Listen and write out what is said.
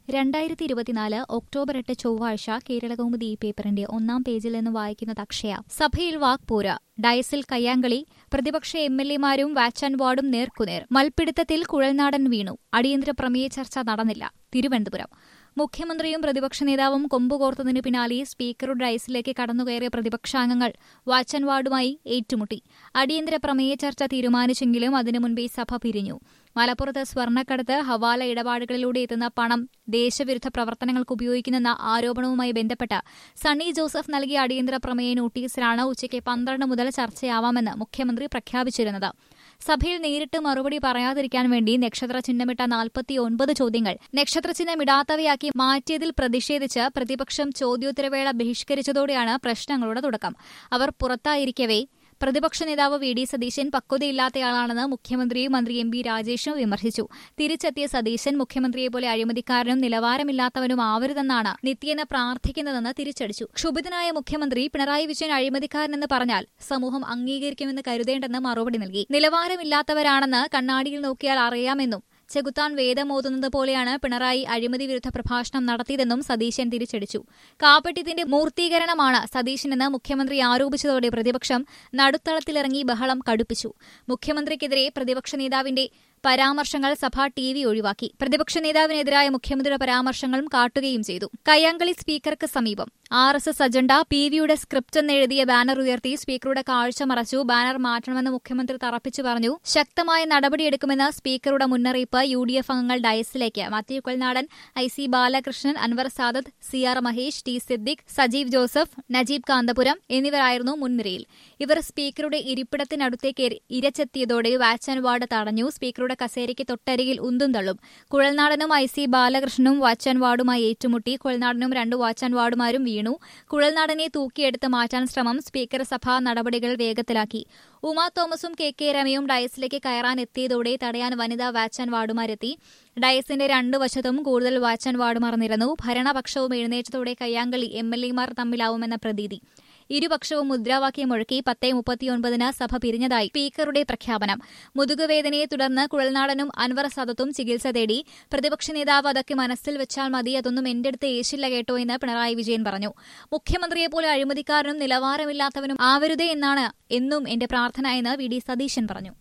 രണ്ടായിരത്തി ഇരുപത്തിനാല് ഒക്ടോബർ എട്ട് ചൊവ്വാഴ്ച കേരളകൗമുദി ഈ പേപ്പറിന്റെ ഒന്നാം പേജിൽ നിന്ന് വായിക്കുന്നത് അക്ഷയ സഭയിൽ വാക്പോര ഡയസിൽ കയ്യാങ്കളി പ്രതിപക്ഷ എം എൽ എമാരും വാച്ച് ആൻഡ് വാർഡും നേർക്കുനേർ മൽപ്പിടുത്തത്തിൽ കുഴൽനാടൻ വീണു അടിയന്തര പ്രമേയ ചർച്ച നടന്നില്ല തിരുവനന്തപുരം മുഖ്യമന്ത്രിയും പ്രതിപക്ഷ നേതാവും കൊമ്പുകോർത്തതിനു പിന്നാലെ സ്പീക്കറുടെ ഡയസിലേക്ക് കടന്നുകയറിയ പ്രതിപക്ഷാംഗങ്ങൾ വാച്ച് ആൻഡ് വാർഡുമായി ഏറ്റുമുട്ടി അടിയന്തര പ്രമേയ ചർച്ച തീരുമാനിച്ചെങ്കിലും അതിനു മുൻപേ സഭ പിരിഞ്ഞു മലപ്പുറത്ത് സ്വർണ്ണക്കടത്ത് ഹവാല ഇടപാടുകളിലൂടെ എത്തുന്ന പണം ദേശവിരുദ്ധ പ്രവർത്തനങ്ങൾക്ക് ഉപയോഗിക്കുന്നെന്ന ആരോപണവുമായി ബന്ധപ്പെട്ട് സണ്ണി ജോസഫ് നൽകിയ അടിയന്തര പ്രമേയ നോട്ടീസിലാണ് ഉച്ചയ്ക്ക് പന്ത്രണ്ട് മുതൽ ചർച്ചയാവാമെന്ന് മുഖ്യമന്ത്രി പ്രഖ്യാപിച്ചിരുന്നത് സഭയിൽ നേരിട്ട് മറുപടി പറയാതിരിക്കാൻ വേണ്ടി നക്ഷത്ര ചിഹ്നമിട്ട നാൽപ്പത്തിയൊൻപത് ചോദ്യങ്ങൾ നക്ഷത്ര ചിഹ്നമിടാത്തവയാക്കി മാറ്റിയതിൽ പ്രതിഷേധിച്ച് പ്രതിപക്ഷം ചോദ്യോത്തരവേള ബഹിഷ്കരിച്ചതോടെയാണ് പ്രശ്നങ്ങളുടെ തുടക്കം അവർ പുറത്തായിരിക്കവേ പ്രതിപക്ഷ നേതാവ് വി ഡി സതീശൻ പക്വതയില്ലാത്തയാളാണെന്ന് മുഖ്യമന്ത്രിയും മന്ത്രി എം പി രാജേഷും വിമർശിച്ചു തിരിച്ചെത്തിയ സതീശൻ മുഖ്യമന്ത്രിയെപ്പോലെ അഴിമതിക്കാരനും നിലവാരമില്ലാത്തവനും ആവരുതെന്നാണ് നിത്യേന പ്രാർത്ഥിക്കുന്നതെന്ന് തിരിച്ചടിച്ചു ക്ഷുഭിതനായ മുഖ്യമന്ത്രി പിണറായി വിജയൻ അഴിമതിക്കാരനെന്ന് പറഞ്ഞാൽ സമൂഹം അംഗീകരിക്കുമെന്ന് കരുതേണ്ടെന്ന് മറുപടി നൽകി നിലവാരമില്ലാത്തവരാണെന്ന് കണ്ണാടിയിൽ നോക്കിയാൽ അറിയാമെന്നും ചെകുത്താൻ വേദമോതുന്നത് പോലെയാണ് പിണറായി അഴിമതി വിരുദ്ധ പ്രഭാഷണം നടത്തിയതെന്നും സതീശൻ തിരിച്ചടിച്ചു കാപ്പട്യത്തിന്റെ മൂർത്തീകരണമാണ് സതീശനെന്ന് മുഖ്യമന്ത്രി ആരോപിച്ചതോടെ പ്രതിപക്ഷം നടുത്തളത്തിലിറങ്ങി ബഹളം കടുപ്പിച്ചു മുഖ്യമന്ത്രിക്കെതിരെ പ്രതിപക്ഷ നേതാവിന്റെ പരാമർശങ്ങൾ സഭ ടി വി ഒഴിവാക്കി പ്രതിപക്ഷ നേതാവിനെതിരായ മുഖ്യമന്ത്രിയുടെ പരാമർശങ്ങളും കാട്ടുകയും ചെയ്തു കയ്യാങ്കളി സ്പീക്കർക്ക് സമീപം R S S agenda P വിയുടെ സ്ക്രിപ്റ്റ് എന്നെഴുതിയ ബാനർ ഉയർത്തി സ്പീക്കറുടെ കാഴ്ച മറച്ചു ബാനർ മാറ്റണമെന്ന് മുഖ്യമന്ത്രി തറപ്പിച്ചു പറഞ്ഞു ശക്തമായ നടപടിയെടുക്കുമെന്ന് സ്പീക്കറുടെ മുന്നറിയിപ്പ് യു ഡി എഫ് അംഗങ്ങൾ ഡയസിലേക്ക് Mathew Kolnadan I C Balakrishnan Anwar Sadath C R Mahesh T Siddique Sajeev Joseph Najeeb Kanthapuram എന്നിവരായിരുന്നു മുൻനിരയിൽ ഇവർ സ്പീക്കറുടെ ഇരിപ്പിടത്തിനടുത്തേക്ക് ഇരച്ചെത്തിയതോടെ വാച്ച് ആൻഡ് വാർഡ് തടഞ്ഞു സ്പീക്കറുടെ കസേരയ്ക്ക് തൊട്ടരികിൽ ഉന്തും തള്ളും കുഴൽനാടനും ഐ സി ബാലകൃഷ്ണനും വാച്ച് ആൻഡ് വാർഡുമായി ഏറ്റുമുട്ടി കുഴൽനാടനും രണ്ട് വാച്ച് ആൻഡ് വാർഡുമാരും വീണു കുഴൽനാടനെ തൂക്കിയെടുത്ത് മാറ്റാൻ ശ്രമം സ്പീക്കർ സഭാ നടപടികൾ വേഗത്തിലാക്കി ഉമാ തോമസും കെ കെ രമയും ഡയസിലേക്ക് കയറാൻ എത്തിയതോടെ തടയാൻ വനിതാ വാച്ച് ആൻഡ് വാർഡുമാരെത്തി ഡയസിന്റെ രണ്ടു വശത്തും കൂടുതൽ വാച്ച് ആൻഡ് വാർഡുമാർ നിരന്നു ഭരണപക്ഷവും എഴുന്നേറ്റതോടെ കയ്യാങ്കളി എം എൽ എമാർ തമ്മിലാവുമെന്ന പ്രതീതി ഇരുപക്ഷവും മുദ്രാവാക്യം മുഴക്കി പത്തേ മുപ്പത്തിയൊൻപതിന് സഭ പിരിഞ്ഞതായി സ്പീക്കറുടെ പ്രഖ്യാപനം മുതുകുവേദനയെ തുടർന്ന് കുഴൽനാടനും അൻവർ സദത്തും ചികിത്സ തേടി പ്രതിപക്ഷ നേതാവ് അതൊക്കെ മനസ്സിൽ വെച്ചാൽ മതി അതൊന്നും എന്റെ അടുത്ത് ഏശില്ല കേട്ടോ എന്ന് പിണറായി വിജയൻ പറഞ്ഞു മുഖ്യമന്ത്രിയെപ്പോലെ അഴിമതിക്കാരനും നിലവാരമില്ലാത്തവനും ആവരുതേ എന്നാണ് എന്നും എന്റെ പ്രാർത്ഥന എന്ന് വി ഡി സതീശൻ പറഞ്ഞു